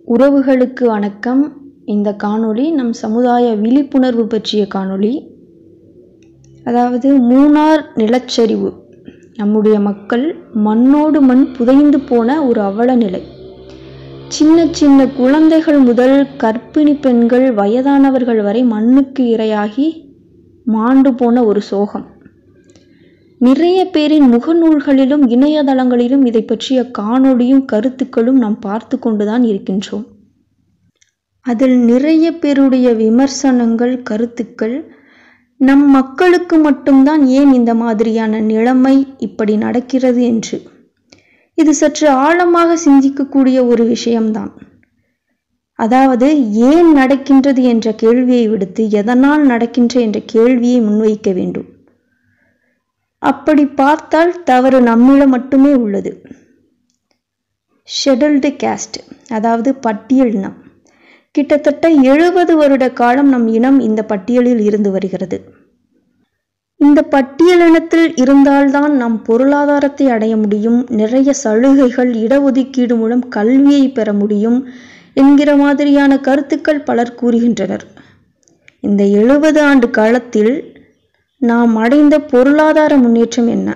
உறவுகளுக்கு வணக்கம் இந்த காணொளி நம் சமுதாய விழிப்புணர்வு பற்றிய காணொளி அதாவது மூணார் நிலச்சரிவு நம்முடைய மக்கள் மண்ணோடு மண் புதைந்து போன ஒரு அவல நிலை சின்ன சின்ன குழந்தைகள் முதல் கர்ப்பிணி பெண்கள் வயதானவர்கள் வரை மண்ணுக்கு இரையாகி மாண்டு போன ஒரு சோகம் நிறைய பேரின் முகநூல்களிலும் இணையதளங்களிலும் இதை பற்றிய காணொளியும் கருத்துக்களும் நாம் பார்த்து கொண்டுதான் இருக்கின்றோம் அதில் நிறைய பேருடைய விமர்சனங்கள் கருத்துக்கள் நம் மக்களுக்கு மட்டும்தான் ஏன் இந்த மாதிரியான நிலைமை இப்படி நடக்கிறது என்று இது சற்று ஆழமாக சிந்திக்கக்கூடிய ஒரு விஷயம்தான் அதாவது ஏன் நடக்கின்றது என்ற கேள்வியை விடுத்து எதனால் நடக்கின்ற என்ற கேள்வியை முன்வைக்க வேண்டும் அப்படி பார்த்தால் தவறு நம்மிடம் மட்டுமே உள்ளது ஷெடியூல்டு கேஸ்ட் அதாவது பட்டியல் இனம் கிட்டத்தட்ட எழுபது வருட காலம் நம் இனம் இந்த பட்டியலில் இருந்து வருகிறது இந்த பட்டியலினத்தில் இருந்தால்தான் நம் பொருளாதாரத்தை அடைய முடியும் நிறைய சலுகைகள் இடஒதுக்கீடு மூலம் கல்வியை பெற முடியும் என்கிற மாதிரியான கருத்துக்கள் பலர் கூறுகின்றனர் இந்த எழுபது ஆண்டு காலத்தில் நாம் அடைந்த பொருளாதார முன்னேற்றம் என்ன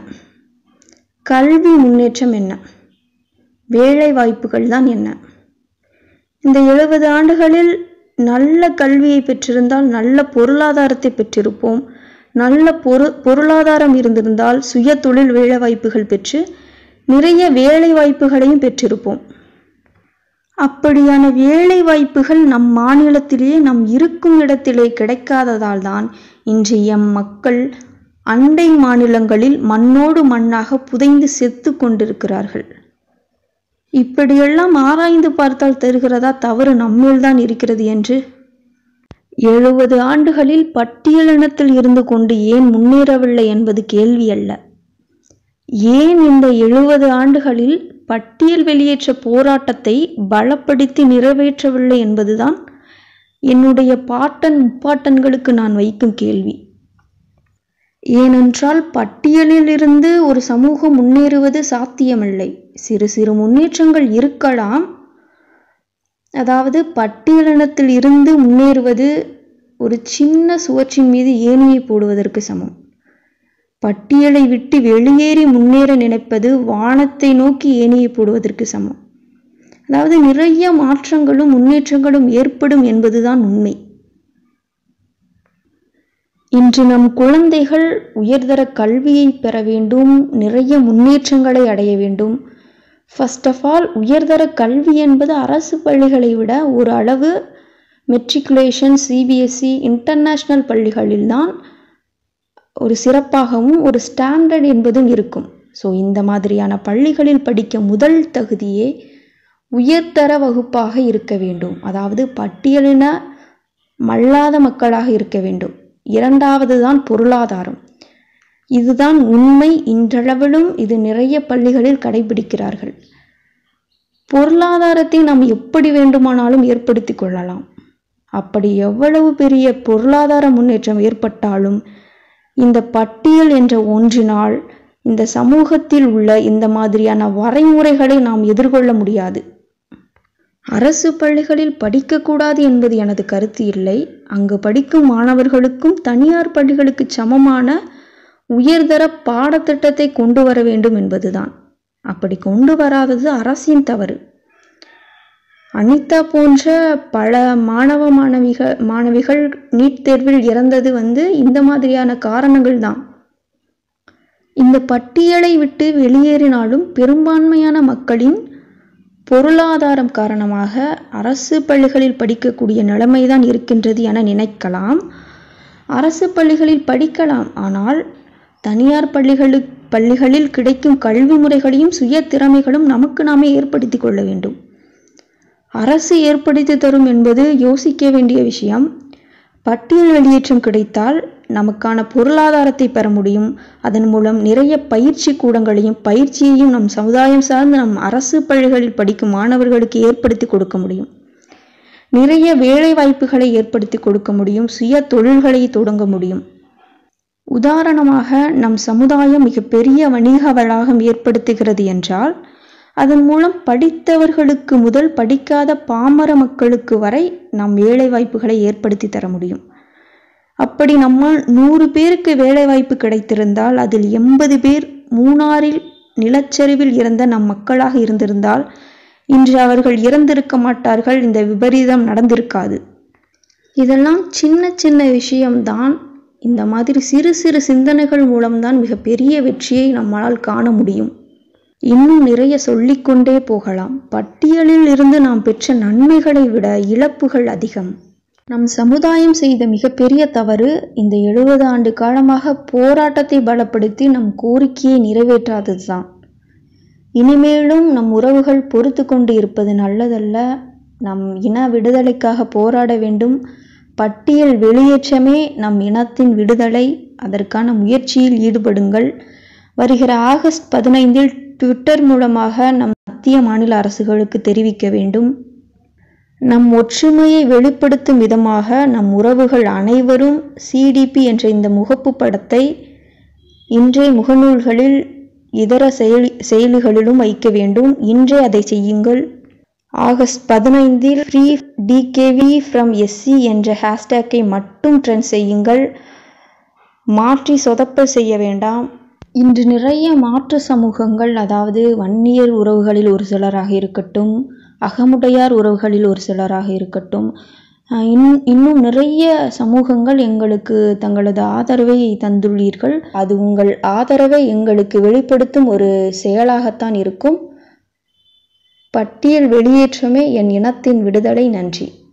கல்வி முன்னேற்றம் என்ன வேலை வாய்ப்புகள் தான் என்ன இந்த எழுபது ஆண்டுகளில் நல்ல கல்வியை பெற்றிருந்தால் நல்ல பொருளாதாரத்தை பெற்றிருப்போம் நல்ல பொரு பொருளாதாரம் இருந்திருந்தால் சுய தொழில் வேலை வாய்ப்புகள் பெற்று நிறைய வேலை வாய்ப்புகளையும் பெற்றிருப்போம் அப்படியான வேலை வாய்ப்புகள் நம் மாநிலத்திலேயே நம் இருக்கும் இடத்திலே கிடைக்காததால் தான் இன்று எம் மக்கள் அண்டை மாநிலங்களில் மண்ணோடு மண்ணாக புதைந்து செத்து கொண்டிருக்கிறார்கள் இப்படியெல்லாம் ஆராய்ந்து பார்த்தால் தெரிகிறதா தவறு நம்மில்தான் இருக்கிறது என்று எழுபது ஆண்டுகளில் பட்டியலினத்தில் இருந்து கொண்டு ஏன் முன்னேறவில்லை என்பது கேள்வி அல்ல ஏன் இந்த எழுபது ஆண்டுகளில் பட்டியல் வெளியேற்ற போராட்டத்தை பலப்படுத்தி நிறைவேற்றவில்லை என்பதுதான் என்னுடைய பாட்டன் முப்பாட்டன்களுக்கு நான் வைக்கும் கேள்வி ஏனென்றால் பட்டியலில் இருந்து ஒரு சமூகம் முன்னேறுவது சாத்தியமில்லை சிறு சிறு முன்னேற்றங்கள் இருக்கலாம் அதாவது பட்டியலினத்தில் இருந்து முன்னேறுவது ஒரு சின்ன சுவற்றின் மீது ஏணியை போடுவதற்கு சமம் பட்டியலை விட்டு வெளியேறி முன்னேற நினைப்பது வானத்தை நோக்கி ஏணியை போடுவதற்கு சமம் அதாவது நிறைய மாற்றங்களும் முன்னேற்றங்களும் ஏற்படும் என்பதுதான் உண்மை இன்று நம் குழந்தைகள் உயர்தர கல்வியை பெற வேண்டும் நிறைய முன்னேற்றங்களை அடைய வேண்டும் ஃபர்ஸ்ட் ஆஃப் ஆல் உயர்தர கல்வி என்பது அரசு பள்ளிகளை விட ஒரு அளவு மெட்ரிகுலேஷன் சிபிஎஸ்சி இன்டர்நேஷ்னல் பள்ளிகளில்தான் ஒரு சிறப்பாகவும் ஒரு ஸ்டாண்டர்ட் என்பதும் இருக்கும் ஸோ இந்த மாதிரியான பள்ளிகளில் படிக்க முதல் தகுதியே உயர்தர வகுப்பாக இருக்க வேண்டும் அதாவது பட்டியலின மல்லாத மக்களாக இருக்க வேண்டும் இரண்டாவது தான் பொருளாதாரம் இதுதான் உண்மை இன்றளவிலும் இது நிறைய பள்ளிகளில் கடைபிடிக்கிறார்கள் பொருளாதாரத்தை நாம் எப்படி வேண்டுமானாலும் ஏற்படுத்தி கொள்ளலாம் அப்படி எவ்வளவு பெரிய பொருளாதார முன்னேற்றம் ஏற்பட்டாலும் இந்த பட்டியல் என்ற ஒன்றினால் இந்த சமூகத்தில் உள்ள இந்த மாதிரியான வரைமுறைகளை நாம் எதிர்கொள்ள முடியாது அரசு பள்ளிகளில் படிக்கக்கூடாது என்பது எனது கருத்து இல்லை அங்கு படிக்கும் மாணவர்களுக்கும் தனியார் பள்ளிகளுக்கு சமமான உயர்தர பாடத்திட்டத்தை கொண்டு வர வேண்டும் என்பதுதான் அப்படி கொண்டு வராதது அரசின் தவறு அனிதா போன்ற பல மாணவ மாணவிகள் மாணவிகள் நீட் தேர்வில் இறந்தது வந்து இந்த மாதிரியான காரணங்கள் தான் இந்த பட்டியலை விட்டு வெளியேறினாலும் பெரும்பான்மையான மக்களின் பொருளாதாரம் காரணமாக அரசு பள்ளிகளில் படிக்கக்கூடிய நிலைமைதான் இருக்கின்றது என நினைக்கலாம் அரசு பள்ளிகளில் படிக்கலாம் ஆனால் தனியார் பள்ளிகளுக்கு பள்ளிகளில் கிடைக்கும் கல்வி முறைகளையும் சுய திறமைகளும் நமக்கு நாமே ஏற்படுத்தி கொள்ள வேண்டும் அரசு ஏற்படுத்தி தரும் என்பது யோசிக்க வேண்டிய விஷயம் பட்டியல் வெளியேற்றம் கிடைத்தால் நமக்கான பொருளாதாரத்தை பெற முடியும் அதன் மூலம் நிறைய பயிற்சி கூடங்களையும் பயிற்சியையும் நம் சமுதாயம் சார்ந்து நம் அரசு பள்ளிகளில் படிக்கும் மாணவர்களுக்கு ஏற்படுத்தி கொடுக்க முடியும் நிறைய வேலை வாய்ப்புகளை ஏற்படுத்தி கொடுக்க முடியும் சுய தொழில்களை தொடங்க முடியும் உதாரணமாக நம் சமுதாயம் மிகப்பெரிய வணிக வளாகம் ஏற்படுத்துகிறது என்றால் அதன் மூலம் படித்தவர்களுக்கு முதல் படிக்காத பாமர மக்களுக்கு வரை நாம் வேலை வாய்ப்புகளை ஏற்படுத்தி தர முடியும் அப்படி நம்மால் நூறு பேருக்கு வேலைவாய்ப்பு கிடைத்திருந்தால் அதில் எண்பது பேர் மூணாறில் நிலச்சரிவில் இறந்த நம் மக்களாக இருந்திருந்தால் இன்று அவர்கள் இறந்திருக்க மாட்டார்கள் இந்த விபரீதம் நடந்திருக்காது இதெல்லாம் சின்ன சின்ன விஷயம்தான் இந்த மாதிரி சிறு சிறு சிந்தனைகள் மூலம்தான் மிகப்பெரிய வெற்றியை நம்மால் காண முடியும் இன்னும் நிறைய சொல்லிக்கொண்டே போகலாம் பட்டியலில் இருந்து நாம் பெற்ற நன்மைகளை விட இழப்புகள் அதிகம் நம் சமுதாயம் செய்த மிகப்பெரிய தவறு இந்த எழுபது ஆண்டு காலமாக போராட்டத்தை பலப்படுத்தி நம் கோரிக்கையை நிறைவேற்றாததுதான் இனிமேலும் நம் உறவுகள் பொறுத்து கொண்டு இருப்பது நல்லதல்ல நம் இன விடுதலைக்காக போராட வேண்டும் பட்டியல் வெளியேற்றமே நம் இனத்தின் விடுதலை அதற்கான முயற்சியில் ஈடுபடுங்கள் வருகிற ஆகஸ்ட் பதினைந்தில் ட்விட்டர் மூலமாக நம் மத்திய மாநில அரசுகளுக்கு தெரிவிக்க வேண்டும் நம் ஒற்றுமையை வெளிப்படுத்தும் விதமாக நம் உறவுகள் அனைவரும் சிடிபி என்ற இந்த முகப்பு படத்தை இன்றைய முகநூல்களில் இதர செயலி செயலிகளிலும் வைக்க வேண்டும் இன்றே அதை செய்யுங்கள் ஆகஸ்ட் பதினைந்தில் ஃப்ரீ டிகேவி ஃப்ரம் எஸ்சி என்ற ஹேஷ்டேக்கை மட்டும் ட்ரெண்ட் செய்யுங்கள் மாற்றி சொதப்பல் செய்ய வேண்டாம் இன்று நிறைய மாற்று சமூகங்கள் அதாவது வன்னியர் உறவுகளில் ஒரு சிலராக இருக்கட்டும் அகமுடையார் உறவுகளில் ஒரு சிலராக இருக்கட்டும் அஹ் இன் இன்னும் நிறைய சமூகங்கள் எங்களுக்கு தங்களது ஆதரவை தந்துள்ளீர்கள் அது உங்கள் ஆதரவை எங்களுக்கு வெளிப்படுத்தும் ஒரு செயலாகத்தான் இருக்கும் பட்டியல் வெளியேற்றமே என் இனத்தின் விடுதலை நன்றி